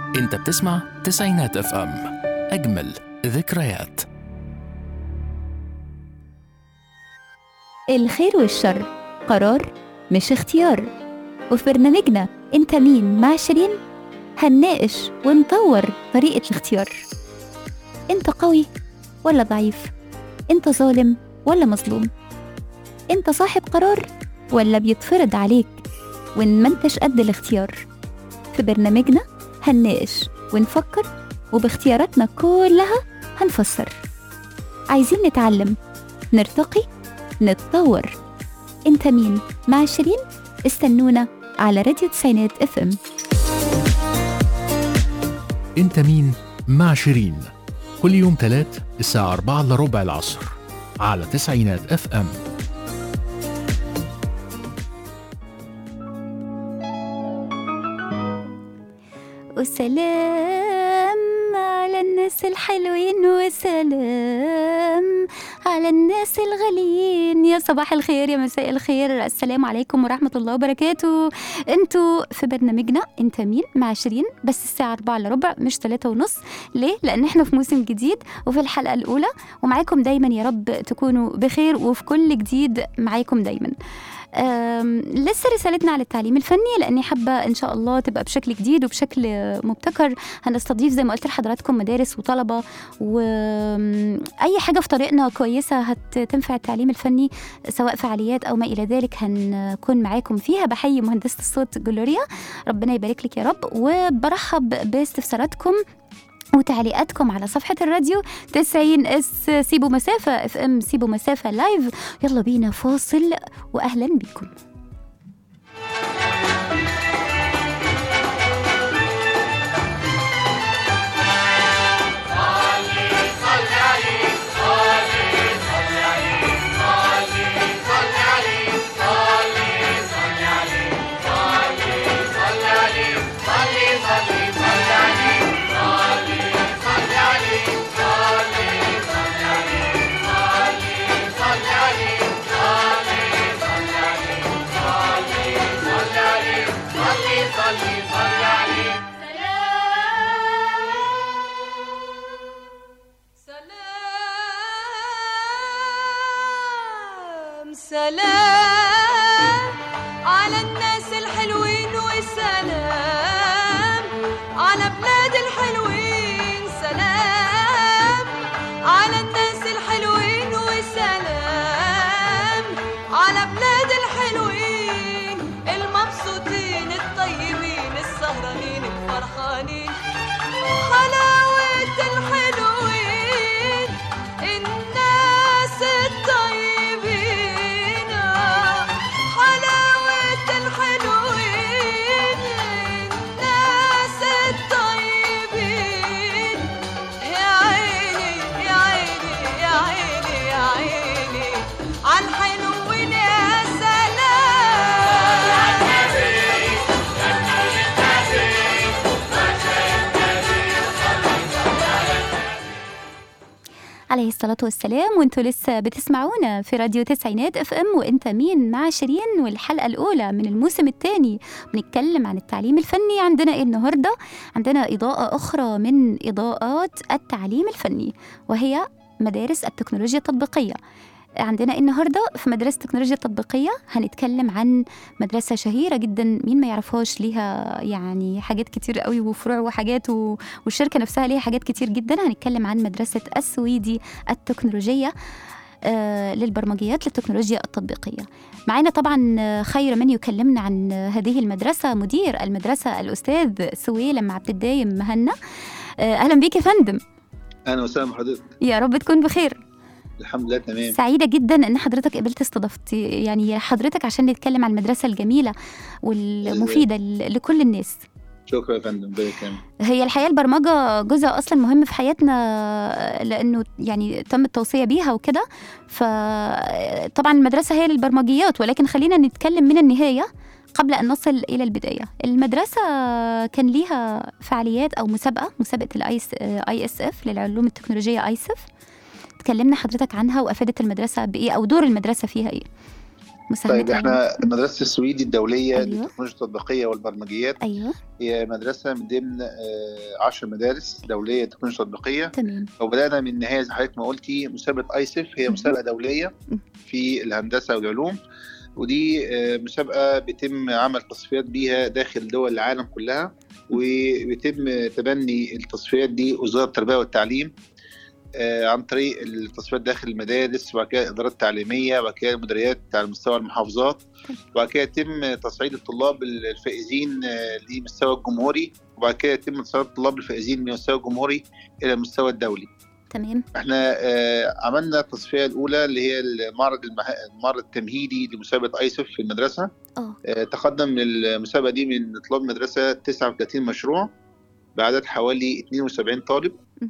انت بتسمع تسعينات اف ام اجمل ذكريات الخير والشر قرار مش اختيار وفي برنامجنا انت مين مع شيرين هنناقش ونطور طريقة الاختيار انت قوي ولا ضعيف انت ظالم ولا مظلوم انت صاحب قرار ولا بيتفرض عليك وان ما انتش قد الاختيار في برنامجنا هنناقش ونفكر وباختياراتنا كلها هنفسر عايزين نتعلم نرتقي نتطور انت مين مع شيرين استنونا على راديو تسعينات اف ام انت مين مع شيرين كل يوم تلات الساعة 4 الا ربع العصر على تسعينات اف ام وسلام على الناس الحلوين وسلام على الناس الغاليين يا صباح الخير يا مساء الخير السلام عليكم ورحمة الله وبركاته انتوا في برنامجنا انت مين مع شيرين بس الساعة 4 الا ربع مش 3 ونص ليه؟ لأن احنا في موسم جديد وفي الحلقة الأولى ومعاكم دايما يا رب تكونوا بخير وفي كل جديد معاكم دايما أم، لسه رسالتنا على التعليم الفني لاني حابه ان شاء الله تبقى بشكل جديد وبشكل مبتكر هنستضيف زي ما قلت لحضراتكم مدارس وطلبه واي حاجه في طريقنا كويسه هتنفع التعليم الفني سواء فعاليات او ما الى ذلك هنكون معاكم فيها بحيي مهندسه الصوت جلوريا ربنا يبارك لك يا رب وبرحب باستفساراتكم وتعليقاتكم على صفحة الراديو 90 اس سيبوا مسافة اف ام سيبوا مسافة لايف يلا بينا فاصل واهلا بكم سلام سلام على الناس الحلوين وسلام على بلاد الحلوين سلام على الناس الحلوين وسلام على بلاد الحلوين المبسوطين الطيبين السهرانين الفرحانين حلاوة الحلوين الناس الطيبين حلاوة الحلوين الناس الطيبين يا عيني يا عيني يا عيني يا عيني عالحلوين يا سلام عليه الصلاة والسلام وانتوا لسه بتسمعونا في راديو تسعينات اف ام وانت مين مع شيرين والحلقة الأولى من الموسم الثاني بنتكلم عن التعليم الفني عندنا ايه النهاردة عندنا إضاءة أخرى من إضاءات التعليم الفني وهي مدارس التكنولوجيا التطبيقية عندنا إيه النهارده في مدرسة التكنولوجيا التطبيقية هنتكلم عن مدرسة شهيرة جدا مين ما يعرفهاش ليها يعني حاجات كتير قوي وفروع وحاجات و... والشركة نفسها ليها حاجات كتير جدا هنتكلم عن مدرسة السويدي التكنولوجية آه، للبرمجيات للتكنولوجيا التطبيقية معانا طبعا آه، خير من يكلمنا عن آه، هذه المدرسة مدير المدرسة الأستاذ سويلم عبد الدايم مهنا آه، أهلا بيك يا فندم اهلا وسهلا بحضرتك يا رب تكون بخير الحمد لله تمام سعيدة جدا ان حضرتك قبلت استضافتي يعني حضرتك عشان نتكلم عن المدرسة الجميلة والمفيدة ل- لكل الناس شكرا يا فندم ربنا يكرمك هي الحقيقة البرمجة جزء أصلا مهم في حياتنا لأنه يعني تم التوصية بيها وكده فطبعا المدرسة هي للبرمجيات ولكن خلينا نتكلم من النهاية قبل أن نصل إلى البداية المدرسة كان ليها فعاليات أو مسابقة مسابقة الاي اس اف للعلوم التكنولوجية ايسف تكلمنا حضرتك عنها وأفادت المدرسة بإيه أو دور المدرسة فيها إيه مساهمة طيب احنا مدرسه السويدي الدوليه أيوة. للتكنولوجيا التطبيقيه والبرمجيات ايوه هي مدرسه من ضمن آه، عشر مدارس دوليه تكنولوجيا تطبيقيه تمام وبدانا من النهايه زي حضرتك ما قلتي مسابقه ايسف هي مهم. مسابقه دوليه مم. في الهندسه والعلوم ودي آه، مسابقه بيتم عمل تصفيات بيها داخل دول العالم كلها وبيتم تبني التصفيات دي وزاره التربيه والتعليم آه، عن طريق التصفيات داخل المدارس وبعد كده الادارات التعليميه وبعد كده المديريات على مستوى المحافظات وبعد كده يتم تصعيد الطلاب الفائزين آه، لمستوى الجمهوري وبعد كده يتم تصعيد الطلاب الفائزين من المستوى الجمهوري الى المستوى الدولي. تمام احنا آه، عملنا التصفيه الاولى اللي هي المعرض المه... المعرض التمهيدي لمسابقه ايسف في المدرسه اه آه، تقدم من المسابقه دي من طلاب المدرسه 39 مشروع بعدد حوالي 72 طالب م.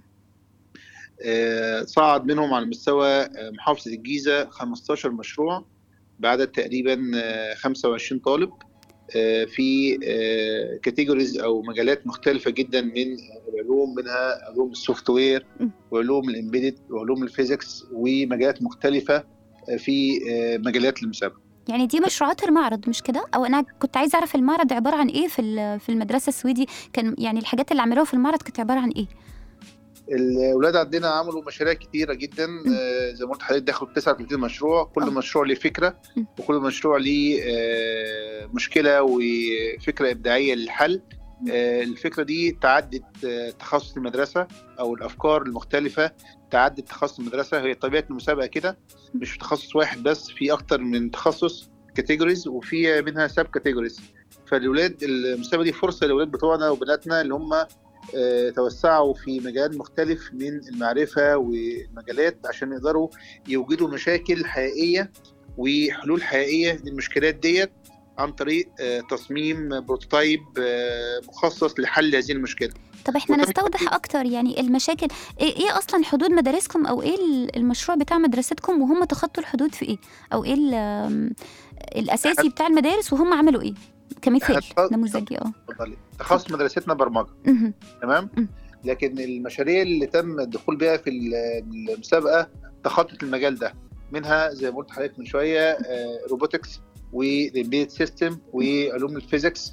آه، صعد منهم على مستوى آه، محافظه الجيزه 15 مشروع بعدد تقريبا آه، 25 طالب آه، في كاتيجوريز او مجالات مختلفه جدا من العلوم منها علوم السوفت وير م. وعلوم الامبيدد وعلوم الفيزيكس ومجالات مختلفه آه، في آه، مجالات المسابقه يعني دي مشروعات المعرض مش كده او انا كنت عايزه اعرف المعرض عباره عن ايه في ال- في المدرسه السويدي كان يعني الحاجات اللي عملوها في المعرض كانت عباره عن ايه الاولاد عندنا عملوا مشاريع كتيره جدا آه، زي ما قلت لحضرتك دخلوا 39 مشروع كل آه. مشروع ليه فكره م. وكل مشروع ليه آه، مشكله وفكره ابداعيه للحل م. آه، الفكره دي تعدت آه، تخصص المدرسه او الافكار المختلفه تعدت تخصص المدرسه هي طبيعه المسابقه كده مش في تخصص واحد بس في اكتر من تخصص كاتيجوريز وفي منها سب كاتيجوريز فالاولاد المسابقه دي فرصه للاولاد بتوعنا وبناتنا اللي هم آه، توسعوا في مجال مختلف من المعرفة والمجالات عشان يقدروا يوجدوا مشاكل حقيقية وحلول حقيقية للمشكلات ديت عن طريق آه، تصميم بروتوتايب آه، مخصص لحل هذه المشكلة طب احنا وطبعاً نستوضح اكتر يعني المشاكل ايه, إيه اصلا حدود مدارسكم او ايه ال- المشروع بتاع مدرستكم وهم تخطوا الحدود في ايه او ايه ال- آم، الاساسي بتاع المدارس وهم عملوا ايه كمثال هتخ- نموذجي اه اتفضلي. تخصص مدرستنا برمجة مهم. تمام م. لكن المشاريع اللي تم الدخول بها في المسابقة تخطت المجال ده منها زي ما قلت لحضرتك من شوية روبوتكس والامبيد سيستم وعلوم الفيزيكس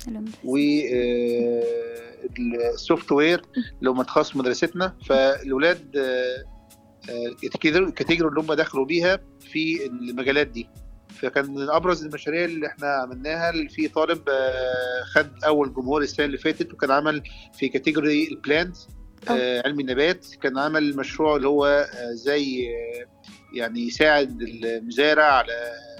والسوفت وير اللي هم تخصص مدرستنا فالاولاد آه، آه، الكاتيجوري الكاتيجوري اللي هم دخلوا بيها في المجالات دي فكان من ابرز المشاريع اللي احنا عملناها اللي في طالب آه، خد اول جمهور السنه اللي فاتت وكان عمل في كاتيجوري البلانت علم النبات كان عمل مشروع اللي هو آه، زي آه، يعني يساعد المزارع على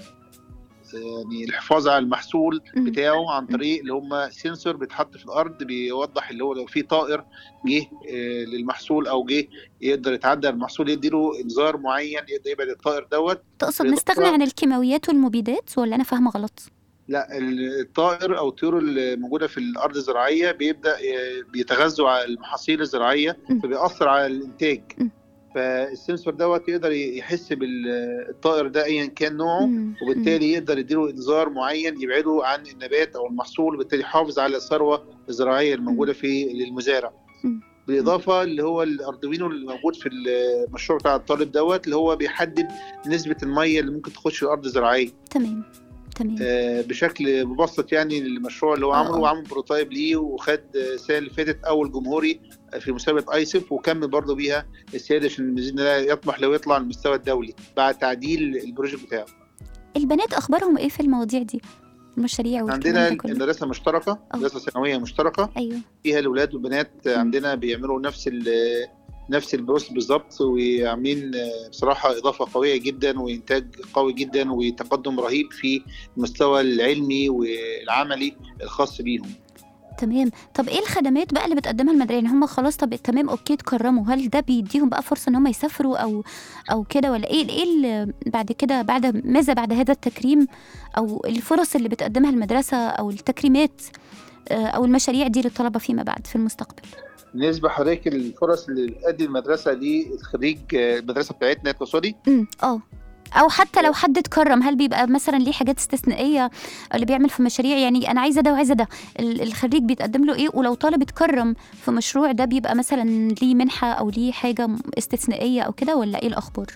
آه، يعني الحفاظ على المحصول مم. بتاعه عن طريق اللي هم سنسور بيتحط في الارض بيوضح اللي هو لو في طائر جه آه، للمحصول او جه يقدر يتعدى على المحصول يديله انذار معين يقدر يبعد الطائر دوت تقصد بالإضافة- نستغني عن الكيماويات والمبيدات ولا انا فاهمه غلط لا الطائر او الطيور اللي موجوده في الارض الزراعيه بيبدا آه، بيتغذوا على المحاصيل الزراعيه م. فبيأثر على الانتاج م. فالسنسور دوت يقدر يحس بالطائر ده ايا كان نوعه مم. وبالتالي يقدر يديله انذار معين يبعده عن النبات او المحصول وبالتالي يحافظ على الثروه الزراعيه الموجوده في للمزارع مم. بالاضافه اللي هو الاردوينو اللي موجود في المشروع بتاع الطالب دوت اللي هو بيحدد نسبه الميه اللي ممكن تخش الارض الزراعيه تمام تمام آه، بشكل مبسط يعني المشروع اللي هو آه، عمله آه. وعمل بروتايب ليه وخد آه، السنه اللي فاتت اول جمهوري في مسابقه ايسف وكمل برضه بيها السياده عشان باذن الله يطمح لو يطلع المستوى الدولي بعد تعديل البروجكت بتاعه. البنات اخبارهم ايه في المواضيع دي المشاريع والكلام عندنا ده كله المدرسه مشتركه مدرسه ثانويه مشتركه ايوه فيها الاولاد والبنات عندنا بيعملوا نفس ال نفس البروست بالظبط وعاملين آه، بصراحه اضافه قويه جدا وانتاج قوي جدا وتقدم رهيب في المستوى العلمي والعملي الخاص بيهم. تمام طب ايه الخدمات بقى اللي بتقدمها المدرسه يعني هم خلاص طب تمام اوكي اتكرموا هل ده بيديهم بقى فرصه ان هم يسافروا او او كده ولا ايه ايه اللي بعد كده بعد ماذا بعد هذا التكريم او الفرص اللي بتقدمها المدرسه او التكريمات آه، او المشاريع دي للطلبه فيما بعد في المستقبل بالنسبه حضرتك الفرص اللي بتأدي المدرسه للخريج آه، المدرسه بتاعتنا تقصدي؟ امم اه او حتى لو حد اتكرم هل بيبقى مثلا ليه حاجات استثنائيه اللي بيعمل في مشاريع يعني انا عايزه ده وعايزه ده ال- الخريج بيتقدم له ايه ولو طالب اتكرم في مشروع ده بيبقى مثلا ليه منحه او ليه حاجه م- استثنائيه او كده ولا ايه الاخبار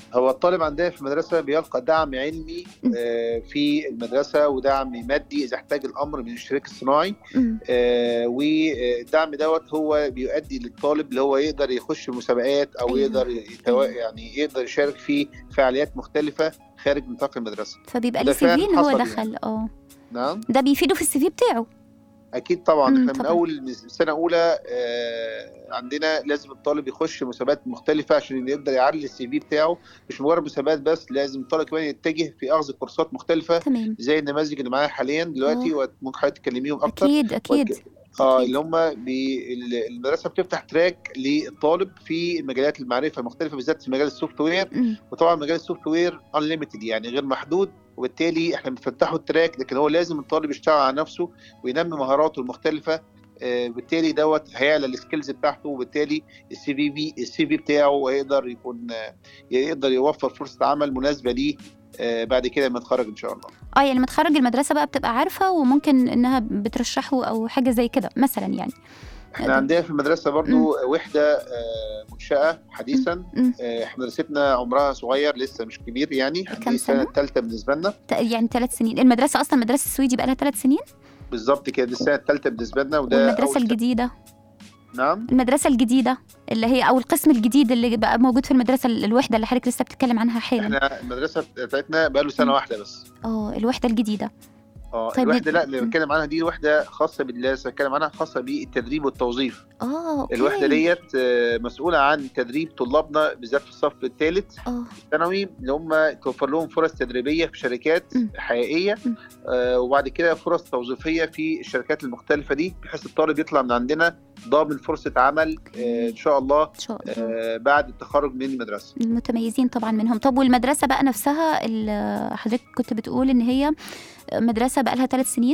هو الطالب عندنا في المدرسه بيلقى دعم علمي م. آه، في المدرسه ودعم مادي اذا احتاج الامر من الشريك الصناعي مم. آه، والدعم دوت هو بيؤدي للطالب اللي هو يقدر يخش مسابقات او أيوة. يقدر يتوا... أيوة. يعني يقدر يشارك في فعاليات مختلفه خارج نطاق المدرسه فبيبقى ده ليه سي في فعلا ان هو حصل دخل اه نعم ده بيفيده في السي في بتاعه اكيد طبعا مم، احنا من طبعاً. اول من سنه اولى آه، عندنا لازم الطالب يخش مسابقات مختلفه عشان يقدر يعلي السي في بتاعه مش مجرد مسابقات بس لازم الطالب كمان يتجه في اخذ كورسات مختلفه تمام زي النماذج اللي معايا حاليا دلوقتي آه. وممكن حضرتك تكلميهم اكتر اكيد اكيد اه أكيد. اللي هم بي... ال- المدرسه بتفتح تراك للطالب في مجالات المعرفه المختلفه بالذات في مجال السوفت وير مم. وطبعا مجال السوفت وير انليمتد يعني غير محدود وبالتالي احنا بنفتحه التراك لكن هو لازم الطالب يشتغل على نفسه وينمي مهاراته المختلفه آه، بالتالي دوت هيعلى السكيلز بتاعته وبالتالي السي في بي السي في بتاعه هيقدر يكون آه، يقدر يوفر فرصه عمل مناسبه ليه آه، بعد كده لما يتخرج ان شاء الله اه يعني لما تخرج المدرسه بقى بتبقى عارفه وممكن انها بترشحه او حاجه زي كده مثلا يعني احنا عندنا في المدرسه برضو وحده آه، منشاه حديثا مم. آه، احنا مدرستنا عمرها صغير لسه مش كبير يعني كام دي السنه سنة؟ الثالثه بالنسبه لنا ت- يعني ثلاث سنين المدرسه اصلا المدرسه السويدي بقى لها ثلاث سنين بالظبط كده دي السنه الثالثه بالنسبه لنا وده والمدرسه أول سنة. الجديده نعم المدرسه الجديده اللي هي او القسم الجديد اللي بقى موجود في المدرسه ال- الوحده اللي حضرتك لسه بتتكلم عنها حالا احنا المدرسه بتاعتنا بقى له سنه مم. واحده بس اه الوحده الجديده اه طيب الوحده ن- لا اللي مم. بتكلم عنها دي وحده خاصه باللي لسه بتكلم عنها خاصه بالتدريب والتوظيف اه اوكي الوحده ديت آه، مسؤوله عن تدريب طلابنا بالذات في الصف الثالث اه الثانوي اللي هم توفر لهم فرص تدريبيه في شركات مم. حقيقيه مم. آه وبعد كده فرص توظيفيه في الشركات المختلفه دي بحيث الطالب يطلع من عندنا ضامن فرصه عمل آه ان شاء الله ان شاء الله آه بعد التخرج من المدرسه المتميزين طبعا منهم طب والمدرسه بقى نفسها اللي حضرتك كنت بتقول ان هي مدرسه بقى لها ثلاث سنين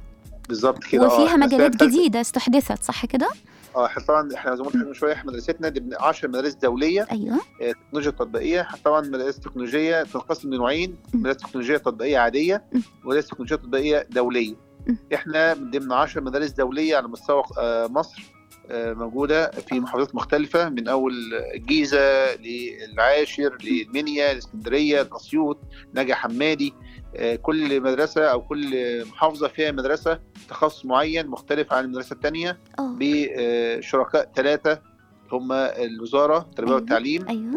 بالظبط كده آه، وفيها إحنا مجالات السنة التالتة- جديده استحدثت صح كده اه احنا طبعا احنا زي ما قلت لحضرتك من شويه احنا مدرستنا دي من 10 مدارس دوليه ايوه آه، تكنولوجيا تطبيقيه طبعا مدارس تكنولوجيه تنقسم لنوعين مم. مدارس تكنولوجيه تطبيقيه عاديه مم. ومدارس تكنولوجيا تطبيقيه دوليه مم. احنا من ضمن 10 مدارس دوليه على مستوى آه، مصر آه، موجوده في محافظات مختلفه من اول الجيزه للعاشر للمنيا الاسكندريه الاسيوط نجا حمادي آه، كل مدرسه او كل محافظه فيها مدرسه تخصص معين مختلف عن المدرسه الثانيه اه بشركاء ثلاثه هم الوزاره التربيه أيوة، والتعليم أيوة.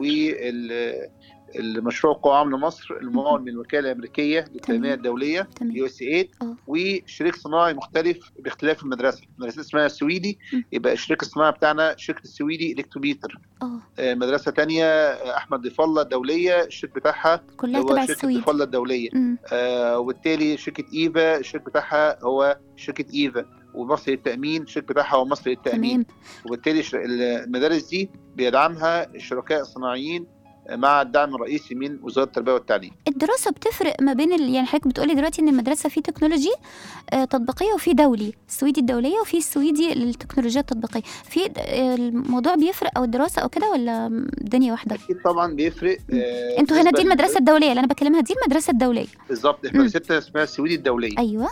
والمشروع قوى عامله مصر الممول من الوكاله الامريكيه للتنميه تمام. الدوليه تمام يو اس ايد آه. وشريك صناعي مختلف باختلاف المدرسه، مدرسه اسمها السويدي م. يبقى الشريك الصناعي بتاعنا شركه السويدي الكتروميتر، اه آه، مدرسه ثانيه احمد ضيف الله الدوليه الشريك بتاعها كلها هو تبع شركه السويد ضيف الله الدوليه، أمم، آه، وبالتالي شركه ايفا الشريك بتاعها هو شركه ايفا ومصر للتامين الشريك بتاعها هو مصر للتامين تمام وبالتالي ش- المدارس دي بيدعمها الشركاء الصناعيين مع الدعم الرئيسي من وزاره التربيه والتعليم. الدراسه بتفرق ما بين ال... يعني حضرتك بتقولي دلوقتي ان المدرسه في تكنولوجي آه، تطبيقيه وفي دولي السويدي الدوليه وفي السويدي للتكنولوجيا التطبيقيه في د- آه، الموضوع بيفرق او الدراسه او كده ولا الدنيا واحده اكيد طبعا بيفرق آه، انتوا هنا بالنسبة دي المدرسه الدوليه اللي انا بكلمها دي المدرسه الدوليه بالظبط احنا مم. مدرستنا اسمها السويدي الدوليه ايوه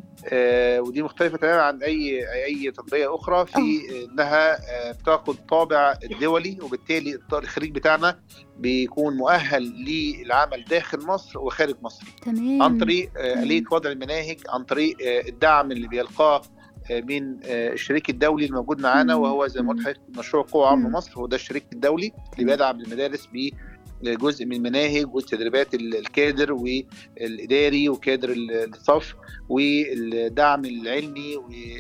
آه ودي مختلفه تماما عن اي اي تطبيقيه اخرى في انها آه بتاخد طابع الدولي وبالتالي الط- الخريج بتاعنا بيكون مؤهل للعمل داخل مصر وخارج مصر تمام عن طريق آه مم. آلية وضع المناهج عن طريق آه الدعم اللي بيلقاه آه، من آه، الشريك الدولي الموجود معانا مم. وهو زي ما قلت مم. لحضرتك مشروع قوة عامة مم. مصر هو ده الشريك الدولي اللي بيدعم المدارس بجزء من المناهج والتدريبات ال- الكادر والإداري وكادر ال- الصف والدعم العلمي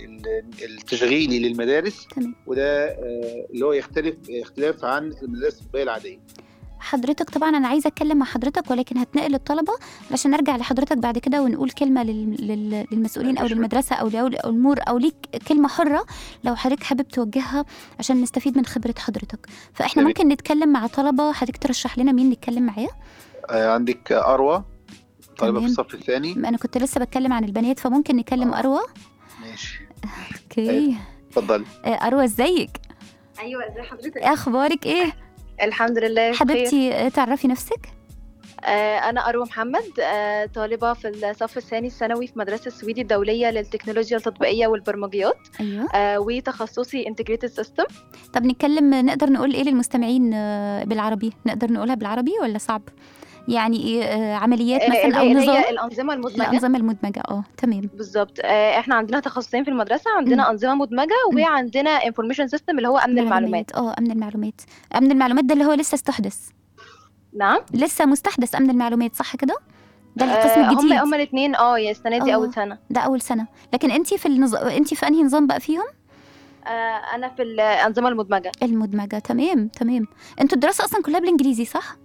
والتشغيلي للمدارس تمام وده آه، اللي هو يختلف اختلاف عن المدارس الطبية العادية حضرتك طبعا انا عايزه اتكلم مع حضرتك ولكن هتنقل للطلبه علشان نرجع لحضرتك بعد كده ونقول كلمه لل... لل... للمسؤولين او مفيش للمدرسه او لاولياء الامور او ليك كلمه حره لو حضرتك حابب توجهها عشان نستفيد من خبره حضرتك فاحنا جميل. ممكن نتكلم مع طلبه حضرتك ترشح لنا مين نتكلم معاه آه، عندك أروى طالبة في تمام. الصف الثاني انا كنت لسه بتكلم عن البنات فممكن نكلم آه. اروى ماشي اوكي اتفضلي آه، اروى ازيك ايوه ازي حضرتك ايه اخبارك ايه الحمد لله بخير. حبيبتي آه، تعرفي نفسك آه، أنا أروى محمد آه، طالبة في الصف الثاني الثانوي في مدرسة السويدي الدولية للتكنولوجيا التطبيقية والبرمجيات ايوه آه، وتخصصي Integrated System طب نتكلم نقدر نقول ايه للمستمعين آه، بالعربي نقدر نقولها بالعربي ولا صعب يعني ايه آه، عمليات آه، مثلا او اللي نظام هي الأنظمة المدمجة الانظمه المدمجه اه تمام بالظبط آه، احنا عندنا تخصصين في المدرسة عندنا أنظمة مدمجة مم. وعندنا Information System اللي هو أمن المعلومات اه امن المعلومات امن المعلومات ده اللي هو لسه استحدث نعم لسه مستحدث امن المعلومات صح كده ده القسم آه، الجديد هم هم الاثنين اه يا السنة دي آه. أول سنة ده اول سنه لكن انت في النظ... انت في انهي نظام بقى فيهم آه، أنا في الأنظمة المدمجة المدمجه تمام تمام انتوا الدراسه اصلا كلها بالانجليزي صح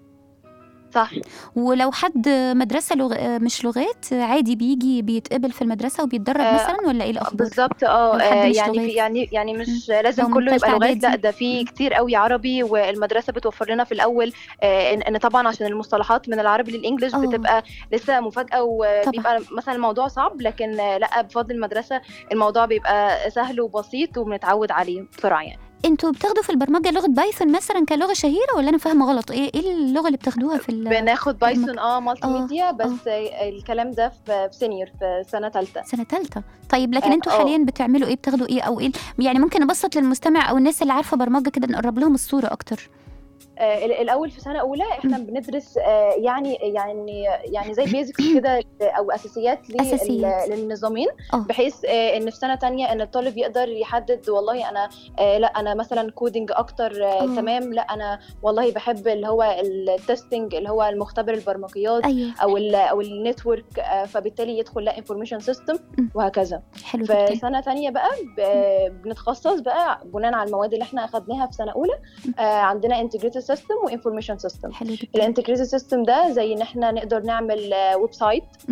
صح ولو حد مدرسه لغ... مش لغات عادي بيجي بيتقبل في المدرسه وبيتدرب آه، مثلا ولا ايه الاخبار بالظبط اه لو حد آه، مش يعني لغات. في يعني يعني مش لازم لو من كله يبقى تالتة لغات لا إعدادي. ده في مم. كتير قوي عربي والمدرسه بتوفر لنا في الاول آه، ان إن طبعا عشان المصطلحات من العربي للانجليش آه. بتبقى لسه مفاجاه وبيبقى مثلا الموضوع صعب لكن آه، لا بفضل المدرسه الموضوع بيبقى سهل وبسيط وبنتعود عليه بسرعه يعني انتوا بتاخدوا في البرمجه لغه بايثون مثلا كلغه شهيره ولا انا فاهمه غلط ايه ايه اللغه اللي بتاخدوها في ال... بناخد بايثون اه مالتي آه، ميديا بس آه، الكلام ده في في سينيور في سنه ثالثه سنه ثالثه طيب لكن آه، انتوا آه. حاليا بتعملوا ايه بتاخدوا ايه او ايه يعني ممكن نبسط للمستمع او الناس اللي عارفه برمجه كده نقرب لهم الصوره اكتر آه، ال- الاول في سنه اولى احنا بندرس آه، يعني يعني يعني زي بيزكس كده او اساسيات لل- أساسيات. للنظامين آه. بحيث آه، ان في سنه تانية ان الطالب يقدر يحدد والله انا آه، لا انا مثلا كودنج اكتر آه، آه. تمام لا انا والله بحب اللي هو التستنج اللي هو المختبر البرمجيات ايوه او ال او النتورك آه، فبالتالي يدخل لا انفورميشن سيستم م. وهكذا حلو في جدا سنه تانية بقى ب- بنتخصص بقى بناء على المواد اللي احنا اخدناها في سنه اولى آه، عندنا انتجريتد سيستم وانفورميشن سيستم حلو جدا الانتجريتد سيستم ده زي ان احنا نقدر نعمل ويب سايت م.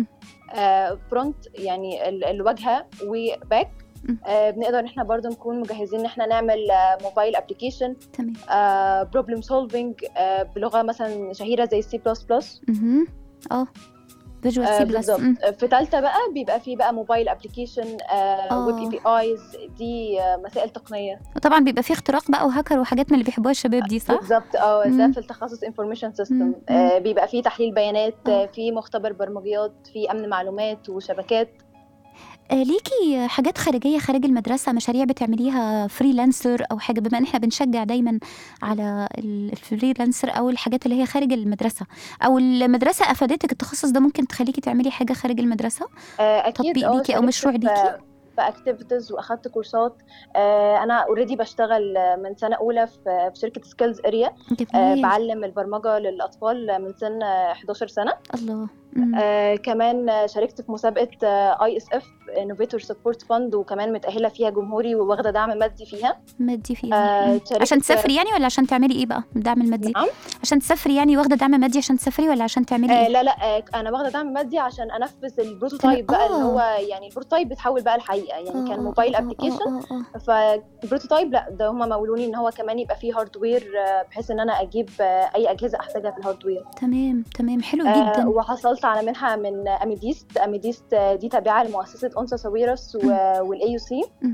فرونت يعني ال- الواجهه وباك م. بنقدر ان احنا برضو نكون مجهزين ان احنا نعمل موبايل ابلكيشن تمام بروبلم سولفينج بلغه مثلا شهيره زي السي بلس بلس اها اه فيجوال سي بلس بالظبط في ثالثه بقى بيبقى في بقى موبايل ابلكيشن آه. ويب اي بي ايز دي آه، مسائل تقنيه وطبعا بيبقى فيه اختراق بقى وهاكر وحاجات من اللي بيحبوها الشباب دي صح بالظبط اه ده مم. في التخصص انفورميشن مم. سيستم مم. بيبقى فيه تحليل بيانات آه. آه، في مختبر برمجيات في امن معلومات وشبكات آه، ليكي حاجات خارجية خارج المدرسة مشاريع بتعمليها فريلانسر أو حاجة بما إن إحنا بنشجع دايما على ال- الفريلانسر أو الحاجات اللي هي خارج المدرسة أو المدرسة أفادتك التخصص ده ممكن تخليكي تعملي حاجة خارج المدرسة آه، اكيد تطبيق اه ليكي أو شاركت مشروع في- ليكي في اكتيفيتيز واخدت كورسات آه، انا اوريدي بشتغل آه، من سنه اولى في في شركه سكيلز اريا جميل بعلم البرمجه للاطفال من سن آه، 11 سنه الله مم. آه، كمان آه، شاركت في مسابقه اي اس اف انوفيتور سبورت فند وكمان متاهله فيها جمهوري وواخده دعم مادي فيها مادي فيها آه، مم. شاركت عشان تسافري يعني ولا عشان تعملي إيه بقى الدعم المادي نعم عشان تسافري يعني واخدة دعم مادي عشان تسافري ولا عشان تعملي آه إيه لا لا آه انا واخده دعم مادي عشان انفذ البروتوتايب بقى اللي آه. هو يعني البروتوتايب بيتحول بقى لحقيقه يعني آه، كان آه، موبايل آه، آه، ابلكيشن آه، آه. فالبروتوتايب لا ده هم مولوني ان هو كمان يبقى فيه هاردوير آه، بحيث ان انا اجيب آه، اي اجهزه احتاجها في الهاردوير تمام تمام حلو آه، جدا وحصلت على منحه من اميديست اميديست آه، دي تابعه لمؤسسه انثى ساويرس والاي يو سي مم.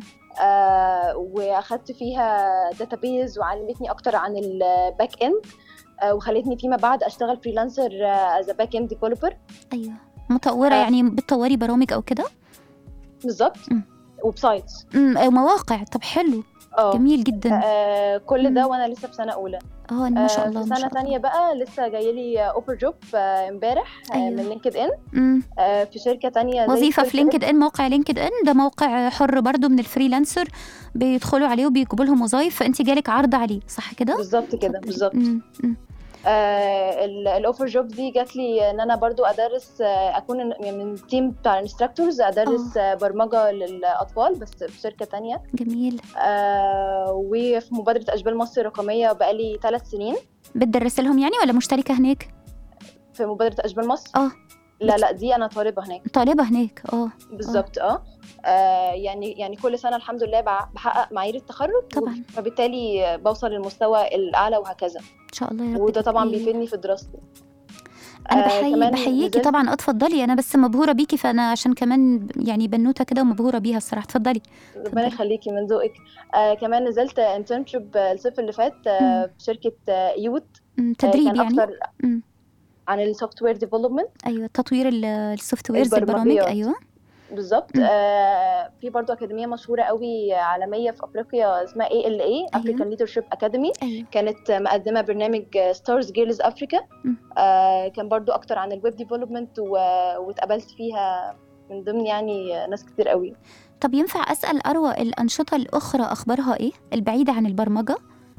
واخدت فيها داتابيز وعلمتني اكتر عن الباك اند وخلتني فيما بعد اشتغل فريلانسر از باك اند ديفلوبر أيوه مطورة آه. يعني بتطوري برامج أو كده بالظبط مم. ويب سايتس أمم، آه، مواقع طب حلو اه جميل جدا آه، كل ده مم. وانا لسه في سنه اولى اه ما شاء آه، الله في ما سنه شاء الله تانية بقى لسه جاي لي اوفر جوب امبارح آه، أيوة. من لينكد ان أمم، آه، في شركه تانية زي وظيفة في سكيل لينكد ان موقع لينكد ان ده موقع حر برضو من الفريلانسر بيدخلوا عليه وبيجيبوا لهم وظايف فانت جالك عرض عليه صح كده؟ بالظبط كده اتفضلي. بالظبط أمم، أمم. آه، ال- الاوفر جوب دي جات لي ان انا برضو ادرس آه، اكون من التيم بتاع الانستراكتورز ادرس آه، برمجه للاطفال بس في شركه تانية جميل آه، وفي مبادره اشبال مصر الرقميه بقالي ثلاث سنين بتدرس لهم يعني ولا مشتركة هناك؟ في مبادره اشبال مصر اه لا بت- لا دي انا طالبه هناك طالبة هناك اه بالظبط اه آه، يعني يعني كل سنه الحمد لله بع- بحقق معايير التخرج طبعا. فبالتالي بوصل للمستوى الاعلى وهكذا ان شاء الله يا رب وده طبعا تبقي- بيفيدني في دراستي انا آه، بحيي كمان بحييكي نزلت- طبعا اه اتفضلي انا بس مبهوره بيكي فانا عشان كمان يعني بنوته كده ومبهوره بيها الصراحه اتفضلي ربنا اتفضلي. يخليكي من ذوقك آه كمان نزلت انترنشيب الصيف اللي فات آه مم. في شركه آه يوت أمم، آه تدريب كان يعني اكتر أمم. عن السوفت وير ديفلوبمنت ايوه تطوير ال- السوفت ويرز البرامج البرمجيات. ايوه بالظبط مم. آه في برضو اكاديميه مشهوره قوي عالميه في افريقيا اسمها اي ال اي افريكان ليدرشيب اكاديمي ايوه كانت مقدمه برنامج ستارز جيرلز افريكا مم. آه كان برضو اكتر عن الويب ديفلوبمنت واتقابلت فيها من ضمن يعني ناس كتير قوي طب ينفع اسال اروى الانشطه الاخرى اخبارها ايه البعيده عن البرمجه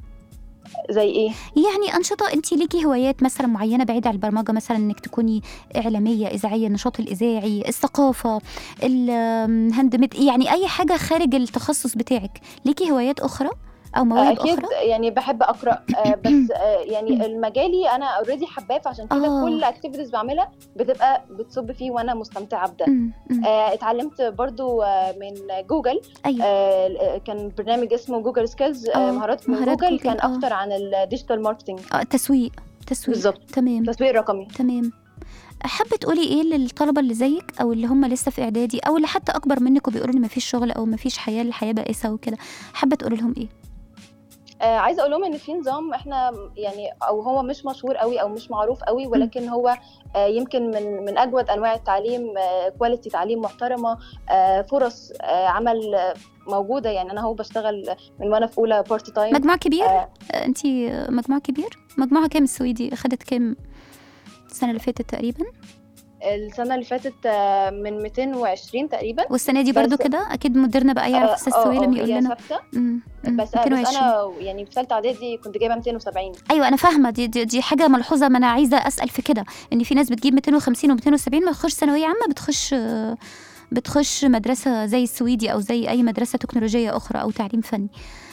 زي ايه يعني أنشطة أنت ليكي هوايات مثلا معينة بعيدة عن البرمجة مثلا إنك تكوني إعلامية إذاعية النشاط الإذاعي الثقافة الهاند ميد يعني أي حاجة خارج التخصص بتاعك ليكي هوايات أخرى أو مواهب اكيد أخرى يعني بحب اقرا آه، بس آه، يعني المجالي انا اوريدي حباه فعشان كده آه. كل اكتيفيتيز بعملها بتبقى بتصب فيه وانا مستمتعه بده أمم، أمم. آه، اتعلمت برضو آه، من جوجل أيوة آه، كان برنامج اسمه جوجل سكيلز آه، مهارات من مهارات جوجل جوجل، كان آه. اكتر عن الديجيتال ماركتنج آه، تسويق تسويق بالظبط تمام تسويق رقمي تمام حابة تقولي ايه للطلبة اللي زيك او اللي هم لسه في اعدادي او اللي حتى اكبر منك وبيقولوا ان مفيش شغل او مفيش حياة الحياة بائسة وكده حابة تقولي لهم ايه آه، عايزه اقول لهم ان في نظام احنا يعني او هو مش مشهور قوي او مش معروف قوي ولكن هو آه، يمكن من من اجود انواع التعليم كواليتي تعليم محترمه آه، فرص آه، عمل آه، موجوده يعني انا هو بشتغل من وانا في اولى بارت تايم مجموع كبير آه، انت مجموع كبير مجموعها كام السويدي اخدت كام السنة اللي فاتت تقريبا السنه اللي فاتت آه، من 220 تقريبا والسنة دي بس- برضو كده اكيد مديرنا بقى يعرف آه، استاذ آه، سويلم آه، يقول هي لنا ثابته مم، مم، بس, آه، بس 220. انا يعني في ثالثه اعدادي كنت جايبه 270 ايوه انا فاهمه دي, دي دي حاجه ملحوظه ما انا عايزه اسال في كده ان في ناس بتجيب 250 و270 ما تخش ثانويه عامه بتخش بتخش مدرسه زي السويدي او زي اي مدرسه تكنولوجيه اخرى او تعليم فني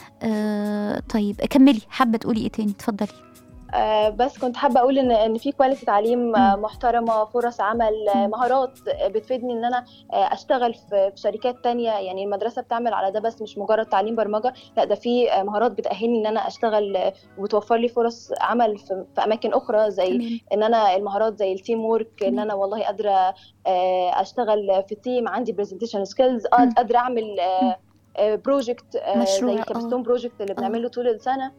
آه طيب كملي حابه تقولي ايه تاني اتفضلي آه، بس كنت حابه اقول ان ان في كواليتي تعليم آه، مم. محترمه فرص عمل آه، مم. مهارات آه، بتفيدني ان انا آه، اشتغل في في شركات تانية يعني المدرسه بتعمل على ده بس مش مجرد تعليم برمجه لا ده في آه، مهارات بتاهلني ان انا اشتغل آه، وبتوفر لي فرص عمل في في اماكن اخرى زي تمام ان انا المهارات زي التيم وورك ان مم. انا والله قادره آه، اشتغل في تيم عندي برزنتيشن سكيلز مم. قادره اعمل بروجكت مشروع، زي آه. كابستون بروجكت اللي بنعمله طول السنه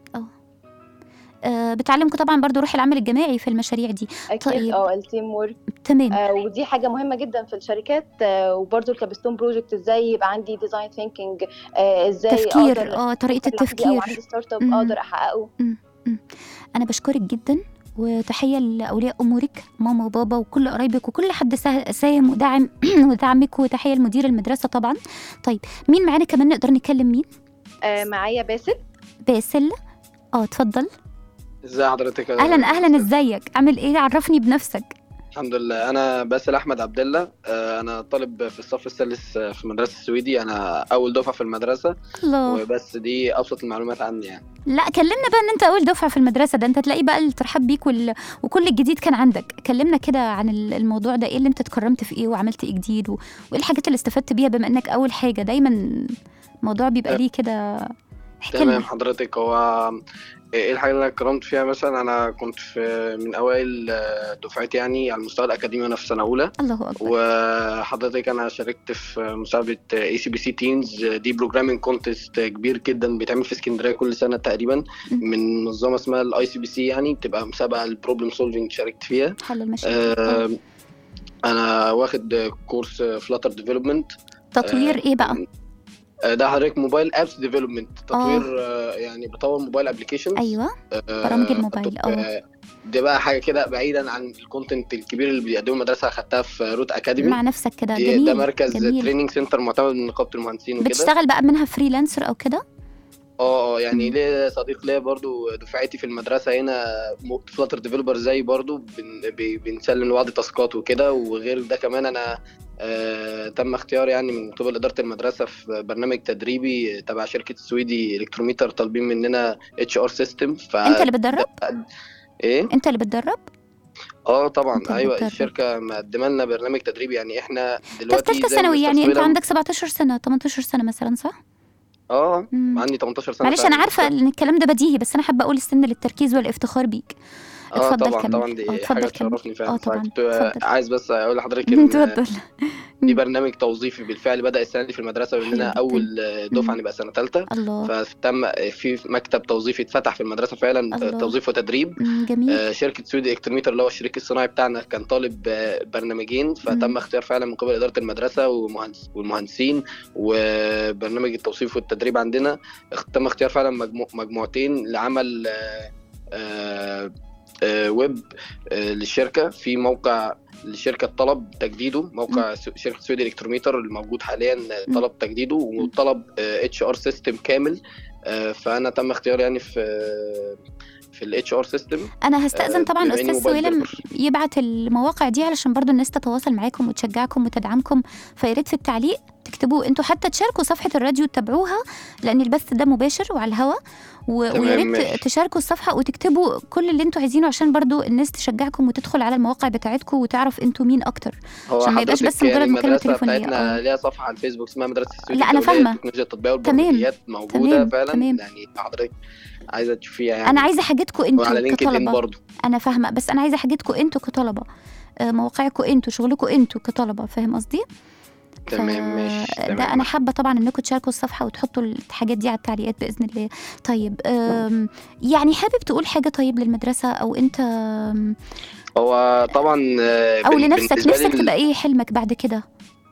آه بتعلمكم طبعا برضو روح العمل الجماعي في المشاريع دي اكيد طيب. اه التيم وورك تمام آه، ودي حاجه مهمه جدا في الشركات آه، وبرده الكابستون بروجكت ازاي يبقى عندي ديزاين ثينكينج ازاي تفكير اقدر اه طريقه أفكر لوحدي او التفكير عندي ستارت اب مم. اقدر احققه انا بشكرك جدا وتحيه لاولياء امورك ماما وبابا وكل قرايبك وكل حد سا- ساهم ودعم ودعمك وتحيه لمدير المدرسه طبعا طيب مين معانا كمان نقدر نكلم مين آه، معايا باسل باسل اه اتفضل ازي حضرتك يا اهلا اهلا أستاذ؟ ازيك عامل ايه عرفني بنفسك الحمد لله انا باسل احمد عبد الله آه، انا طالب في الصف الثالث في المدرسه السويدي انا اول دفعه في المدرسه الله وبس دي ابسط المعلومات عني يعني لا كلمنا بقى ان انت اول دفعه في المدرسه ده انت تلاقي بقى الترحاب بيك وال... وكل الجديد كان عندك كلمنا كده عن ال- الموضوع ده ايه اللي انت اتكرمت في ايه وعملت ايه جديد و... وايه الحاجات اللي استفدت بيها بما انك اول حاجه دايما الموضوع بيبقى ليه كده احكي تمام لنا حضرتك هو ايه الحاجه اللي انا اتكرمت فيها مثلا انا كنت في من اوائل آه، دفعتي يعني على المستوى الاكاديمي وانا في سنه اولى الله اكبر وحضرتك انا شاركت في مسابقه اي سي بي سي تينز دي بروجرامينج كونتست كبير جدا بيتعمل في اسكندريه كل سنه تقريبا من منظمه اسمها الاي سي بي سي يعني بتبقى مسابقه البروبلم سولفنج شاركت فيها حل المشاكل آه، انا واخد كورس فلاتر ديفلوبمنت تطوير ايه بقى ده حضرتك موبايل ابس ديفلوبمنت تطوير آه، يعني بطور موبايل ابلكيشن ايوه برامج الموبايل، اه. دي بقى حاجه كده بعيدا عن الكونتنت الكبير اللي بيقدمه المدرسه اخدتها في روت اكاديمي مع نفسك كده دي- جميل ده مركز جميل. تريننج سنتر معتمد من نقابه المهندسين وكده بتشتغل بقى منها فريلانسر او كده اه اه يعني مم. ليه صديق ليا برضو دفعتي في المدرسه هنا فلاتر ديفلوبر زي برضو بن بي- بنسلم لبعض تاسكات وكده وغير ده كمان انا آه تم اختياري يعني من قبل اداره المدرسه في برنامج تدريبي تبع شركه السويدي الكتروميتر طالبين مننا اتش ار سيستم ف انت اللي بتدرب ايه انت اللي بتدرب اه طبعا أنت اللي ايوه بتدرب. الشركه مقدمه لنا برنامج تدريبي يعني احنا انت في دلوقتي ثالثه زي ما ثانوي يعني أستاذ انت سويلم- عندك 17 سنه 18 سنه مثلا صح اه مم. عندي 18 سنه معلش انا فعلا. عارفه ان الكلام ده بديهي بس انا حابه اقول السن للتركيز والافتخار بيك اه اتفضل طبعا كمل. طبعا اه، دي اتفضل حاجه كمل. تشرفني اه، فعلا طبعا. فكنت اتفضل. عايز بس اقول لحضرتك ان اتفضل في برنامج توظيفي بالفعل بدأ السنه دي في المدرسه حلو واننا جدا. اول دفعه مم. نبقى سنه ثالثه الله فتم في مكتب توظيفي اتفتح في المدرسه فعلا الله. توظيف وتدريب مم، جميل آه، شركه سويدي الكتروميتر اللي هو الشريك الصناعي بتاعنا كان طالب آه، برنامجين فتم مم. اختيار فعلا من قبل اداره المدرسه ومهندس والمهندسين وبرنامج التوظيف والتدريب عندنا اخ- تم اختيار فعلا مجمو- مجموعتين لعمل آه، آه، آه، ويب آه، للشركه في موقع لشركه طلب تجديده موقع س- شركه سويدي الكتروميتر الموجود حاليا آه، مم. طلب تجديده وطلب اتش ار سيستم كامل آه، فانا تم اختياري يعني في في الاتش ار سيستم انا هستأذن آه، طبعا بما إني استاذ موبايل سويلم ديفلوبر. يبعت المواقع دي علشان برضو الناس تتواصل معاكم وتشجعكم وتدعمكم فيا ريت في التعليق تكتبوا انتوا حتى تشاركوا صفحه الراديو تتابعوها لان البث ده مباشر وعلى الهوا و- تمام، ويا ريت ماشي. تشاركوا الصفحه وتكتبوا كل اللي انتوا عايزينه عشان برضو الناس تشجعكم وتدخل على المواقع بتاعتكم وتعرف انتوا مين اكتر هو عشان ما يبقاش حضرتك بس مجرد يعني مكالمة المدرسة تليفونية، بتاعتنا اه. ليها صفحة على الفيسبوك اسمها مدرسة السويد لا، أنا الدولية فاهمة. للتكنولوجيا التطبيقية تمام، والبرمجيات موجودة تمام، فعلا تمام. يعني حضرتك عايزة تشوفيها يعني انا عايزه حاجتكم وعلى انتوا لينكد ان كطلبه برضه انا فاهمه بس انا عايزه حاجتكم انتوا كطلبه آه، مواقعكم انتوا شغلكم انتوا كطلبه فاهم قصدي تمام ماشي ده تمام انا حابه طبعا انكم تشاركوا الصفحه وتحطوا الحاجات دي على التعليقات باذن الله طيب أم، يعني حابب تقول حاجه طيب للمدرسه او انت أم، هو طبعا آه، او بال- لنفسك بالنسبة لي نفسك ال- تبقى ايه حلمك بعد كده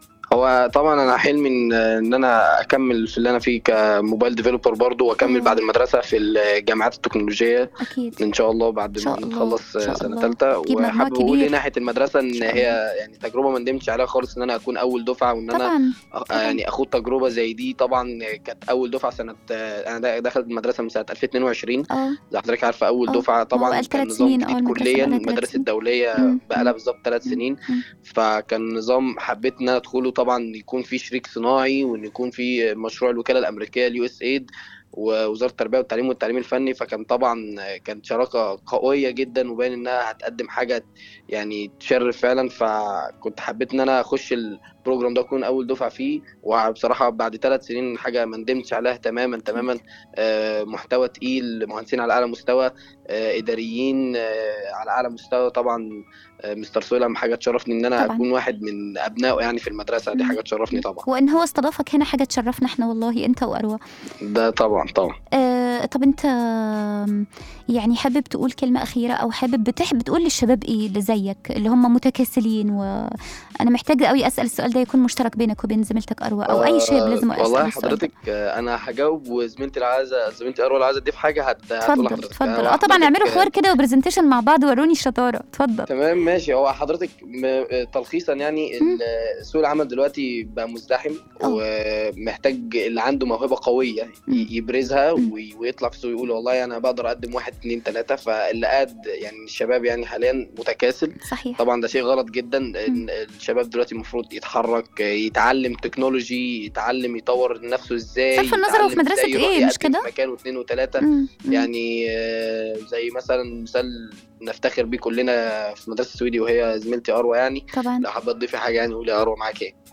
هو طبعا انا حلمي ان ان انا اكمل في اللي انا فيه كموبايل ديفلوبر برضه واكمل آه. بعد المدرسه في الجامعات التكنولوجيه اكيد ان شاء الله بعد إن شاء ما الله، نخلص إن شاء سنه الله. ثالثه تجيب مجموع وحابب اقول كبير. إيه ناحيه المدرسه إن ان شاء هي يعني تجربه ما ندمتش عليها خالص ان انا اكون اول دفعه وان انا طبعا أ- طبعاً. يعني اخد تجربه زي دي طبعا كانت اول دفعه سنه انا دا- دخلت المدرسه من سنه 2022 اه زي حضرتك عارفه اول آه، دفعه ما هو طبعا بقى كان ثلاث نظام سنين، آه، جديد المدرسة كليا بقالها ثلاث المدارس سنين. الدوليه مم، بقى لها مم، بالظبط ثلاث مم، سنين مم. فكان نظام حبيت ان انا ادخله طبعا يكون في شريك صناعي وان يكون في مشروع الوكاله الامريكيه اليو اس ايد ووزاره التربيه والتعليم والتعليم الفني فكان طبعا كانت شراكه قويه جدا وباين انها هتقدم حاجه يعني تشرف فعلا فكنت حبيت ان انا اخش البروجرام ده اكون اول دفعه فيه وبصراحه بعد ثلاث سنين حاجه ما ندمتش عليها تماما تماما آه، محتوى تقيل مهندسين على اعلى مستوى آه، اداريين آه، على اعلى مستوى طبعا آه، مستر سويلم حاجه تشرفني ان انا طبعاً. اكون واحد من ابنائه يعني في المدرسه دي مم. حاجه تشرفني طبعا وان هو استضافك هنا حاجه تشرفنا احنا والله انت واروى ده طبعا طبعا آه طب انت آم، يعني حابب تقول كلمة أخيرة أو حابب بتحب تقول للشباب إيه اللي زيك اللي هم متكاسلين وأنا محتاجة قوي أسأل السؤال ده يكون مشترك بينك وبين زميلتك أروى أو أي شاب لازم آه، أسأل والله السؤال ده. حضرتك آه، انا هجاوب وزميلتي العازه زميلتي اروى العازه دي في حاجه هت... هتقول اتفضل لحضرتك اتفضل هو اه طبعا حضرتك- اعملوا حوار كده وبرزنتيشن مع بعض وروني الشطارة اتفضل تمام ماشي هو حضرتك م... تلخيصا يعني مم. ال- سوق العمل دلوقتي بقى مزدحم أه. ومحتاج اللي عنده موهبه قويه مم. ي- يبرزها مم. وي- ويطلع في السوق يقول والله انا بقدر اقدم واحد اتنين تلاته فاللي قاعد يعني الشباب يعني حاليا متكاسل صحيح طبعا ده شيء غلط جدا إن الشباب دلوقتي المفروض يتحرك يتعلم تكنولوجي يتعلم يطور نفسه ازاي صرف النظر هو في يتعلم مدرسة إزاي يروح إيه، مش يقدم كده؟ في مكان واثنين وثلاثه مم، مم. يعني آه، زي مثلا مثال نفتخر بيه كلنا في مدرسه السويدي وهي زميلتي اروى يعني طبعا لو حابه تضيفي حاجه يعني قولي يا اروى معاك ايه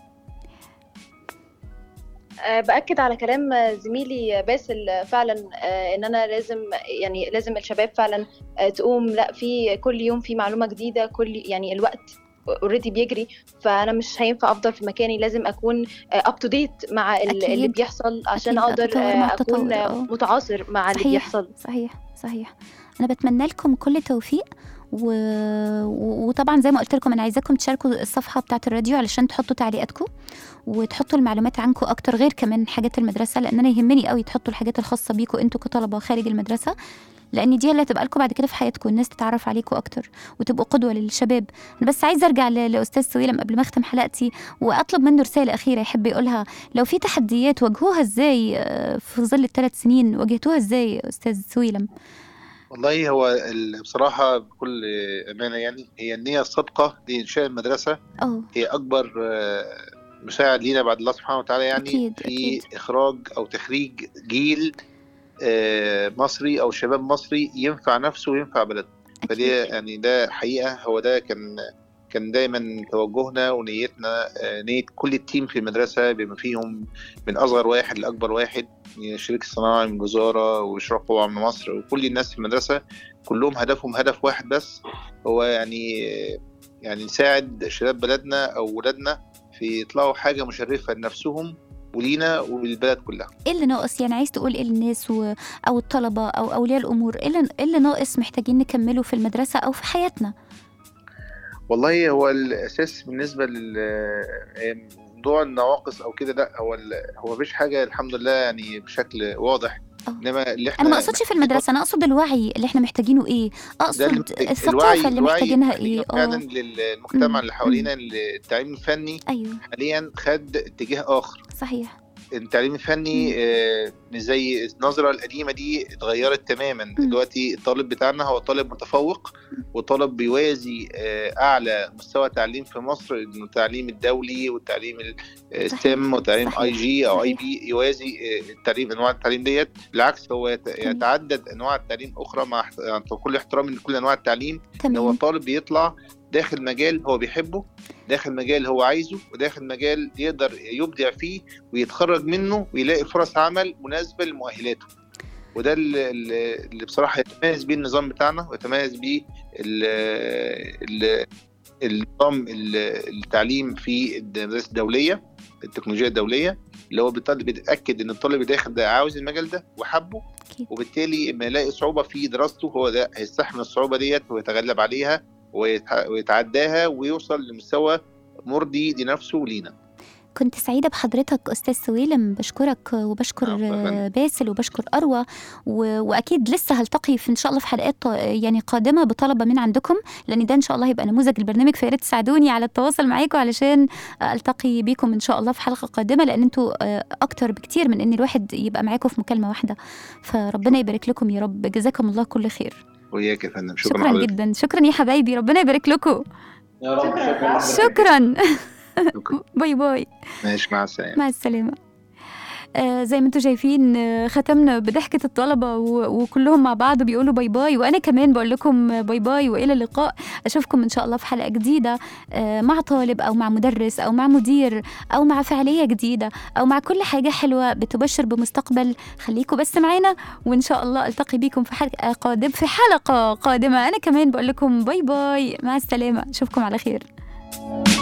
آه، باكد على كلام آه، زميلي باسل آه، فعلا آه، ان انا لازم يعني لازم الشباب فعلا آه، تقوم لا في كل يوم في معلومه جديده كل يعني الوقت اوريدي بيجري فانا مش هينفع افضل في مكاني لازم اكون اب تو ديت مع ال- أكيد. اللي بيحصل عشان أكيد، اقدر أتطور مع آه، اكون التطور، آه، آه. متعاصر مع اللي صحيح بيحصل صحيح صحيح انا بتمنى لكم كل التوفيق و... و- وطبعا زي ما قلت لكم انا عايزاكم تشاركوا الصفحه بتاعه الراديو علشان تحطوا تعليقاتكم وتحطوا المعلومات عنكم اكتر غير كمان حاجات المدرسه لان انا يهمني قوي تحطوا الحاجات الخاصه بيكم انتوا كطلبه خارج المدرسه لان دي اللي هتبقى لكم بعد كده في حياتكم الناس تتعرف عليكم اكتر وتبقوا قدوه للشباب انا بس عايزه ارجع ل- لاستاذ سويلم قبل ما اختم حلقتي واطلب منه رساله اخيره يحب يقولها لو في تحديات واجهوها ازاي آه، في ظل الثلاث سنين واجهتوها ازاي يا استاذ سويلم والله هو ال- بصراحة بكل أمانة يعني هي النية الصادقة لإنشاء المدرسة اه هي أكبر آه، مساعد لينا بعد الله سبحانه وتعالى يعني أكيد، في أكيد. إخراج أو تخريج جيل آه، مصري أو شباب مصري ينفع نفسه وينفع بلده فدي اكيد يعني ده حقيقة هو ده كان كان دايما توجهنا ونيتنا آه، نية كل التيم في المدرسة بما فيهم من أصغر واحد لأكبر واحد يعني شريك الصناعي من الوزارة وإشراف قوى من مصر وكل الناس في المدرسة كلهم هدفهم هدف واحد بس هو يعني يعني نساعد شباب بلدنا أو ولادنا في يطلعوا حاجة مشرفة لنفسهم ولينا وللبلد كلها ايه اللي ناقص يعني عايز تقول ايه للناس و... او الطلبه او اولياء الامور ايه اللي... إيه اللي ناقص محتاجين نكمله في المدرسه او في حياتنا والله هو الاساس بالنسبه لموضوع النواقص او كده لا هو ال- هو مفيش حاجه الحمد لله يعني بشكل واضح آه. انما اللي احنا انا ما اقصدش في المدرسه انا اقصد الوعي اللي احنا محتاجينه ايه ده اقصد اللي- الثقافه اللي الوعي محتاجينها محتاجينه ايه فعلا اه للمجتمع مم. اللي حوالينا التعليم الفني ايوه حاليا خد اتجاه اخر صحيح التعليم الفني آه، مش زي النظرة القديمة دي اتغيرت تماما دلوقتي الطالب بتاعنا هو طالب متفوق وطالب بيوازي آه، أعلى مستوى تعليم في مصر إنه التعليم الدولي والتعليم الستيم وتعليم صحيح. اي جي أو اي صحيح. بي يوازي آه، التعليم أنواع التعليم ديت بالعكس هو يت- تمام. يتعدد أنواع التعليم أخرى مع احت- يعني كل احترامي لكل أنواع التعليم إن هو تمام طالب بيطلع داخل مجال هو بيحبه داخل مجال هو عايزه وداخل مجال يقدر يبدع فيه ويتخرج منه ويلاقي فرص عمل مناسبة لمؤهلاته وده اللي, اللي بصراحة يتميز بيه النظام بتاعنا ويتميز بيه ال- ال- النظام ال- التعليم في المدارس الدولية التكنولوجيا الدولية اللي هو بيطالب بيتأكد إن الطالب اللي داخل ده عاوز المجال ده وحبه أكيد. وبالتالي لما يلاقي صعوبة في دراسته هو ده هيستحمل الصعوبة ديت ويتغلب عليها ويتع- ويتعداها ويوصل لمستوى مرضي لنفسه ولينا كنت سعيدة بحضرتك أستاذ سويلم بشكرك وبشكر عفواً يا فندم. آه، باسل وبشكر أروى و... وأكيد لسه هلتقي في إن شاء الله في حلقات ط- يعني قادمة بطلبة من عندكم لأن ده إن شاء الله هيبقى نموذج البرنامج فيا ريت تساعدوني على التواصل معاكم علشان ألتقي بيكم إن شاء الله في حلقة قادمة لأن أنتوا آه، أكتر بكتير من إن الواحد يبقى معاكم في مكالمة واحدة فربنا يبارك لكم يا رب جزاكم الله كل خير وإياك يا فندم شكرا, شكرا حضرتك. جدا شكرا يا حبايبي ربنا يبارك لكم يا رب شكراً. شكرا لحضرتك. شكرا شكرا. باي باي ماشي مع السلامة مع السلامة آه زي ما انتم شايفين آه ختمنا بضحكة الطلبة و- وكلهم مع بعض بيقولوا باي باي وأنا كمان بقول لكم باي باي وإلى اللقاء أشوفكم إن شاء الله في حلقة جديدة آه مع طالب أو مع مدرس أو مع مدير أو مع فعالية جديدة أو مع كل حاجة حلوة بتبشر بمستقبل خليكم بس معانا وإن شاء الله ألتقي بيكم في حلقة قادم في حلقة قادمة أنا كمان بقول لكم باي باي مع السلامة أشوفكم على خير